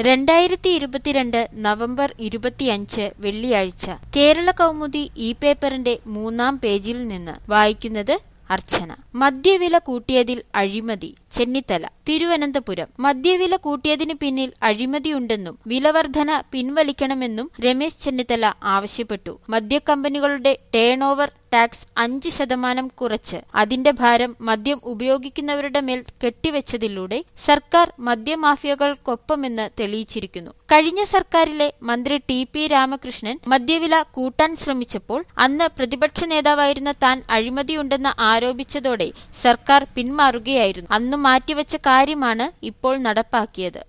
രണ്ടായിരത്തി ഇരുപത്തിരണ്ട് നവംബർ ഇരുപത്തിയഞ്ച് വെള്ളിയാഴ്ച കേരള കൗമുദി ഈ പേപ്പറിന്റെ മൂന്നാം പേജിൽ നിന്ന് വായിക്കുന്നത് അർച്ചന മദ്യവില കൂട്ടിയതിൽ അഴിമതി ചെന്നിത്തല തിരുവനന്തപുരം മദ്യവില കൂട്ടിയതിന് പിന്നിൽ അഴിമതിയുണ്ടെന്നും വിലവർധന പിൻവലിക്കണമെന്നും രമേശ് ചെന്നിത്തല ആവശ്യപ്പെട്ടു മദ്യക്കമ്പനികളുടെ ടേൺ ഓവർ ടാക്സ് അഞ്ച് ശതമാനം കുറച്ച് അതിന്റെ ഭാരം മദ്യം ഉപയോഗിക്കുന്നവരുടെ മേൽ കെട്ടിവെച്ചതിലൂടെ സർക്കാർ മദ്യമാഫിയകൾക്കൊപ്പമെന്ന് തെളിയിച്ചിരിക്കുന്നു കഴിഞ്ഞ സർക്കാരിലെ മന്ത്രി ടി പി രാമകൃഷ്ണൻ മദ്യവില കൂട്ടാൻ ശ്രമിച്ചപ്പോൾ അന്ന് പ്രതിപക്ഷ നേതാവായിരുന്ന താൻ അഴിമതിയുണ്ടെന്ന് ആരോപിച്ചതോടെ സർക്കാർ പിന്മാറുകയായിരുന്നു അന്ന് മാറ്റിവെച്ച കാര്യമാണ് ഇപ്പോൾ നടപ്പാക്കിയത്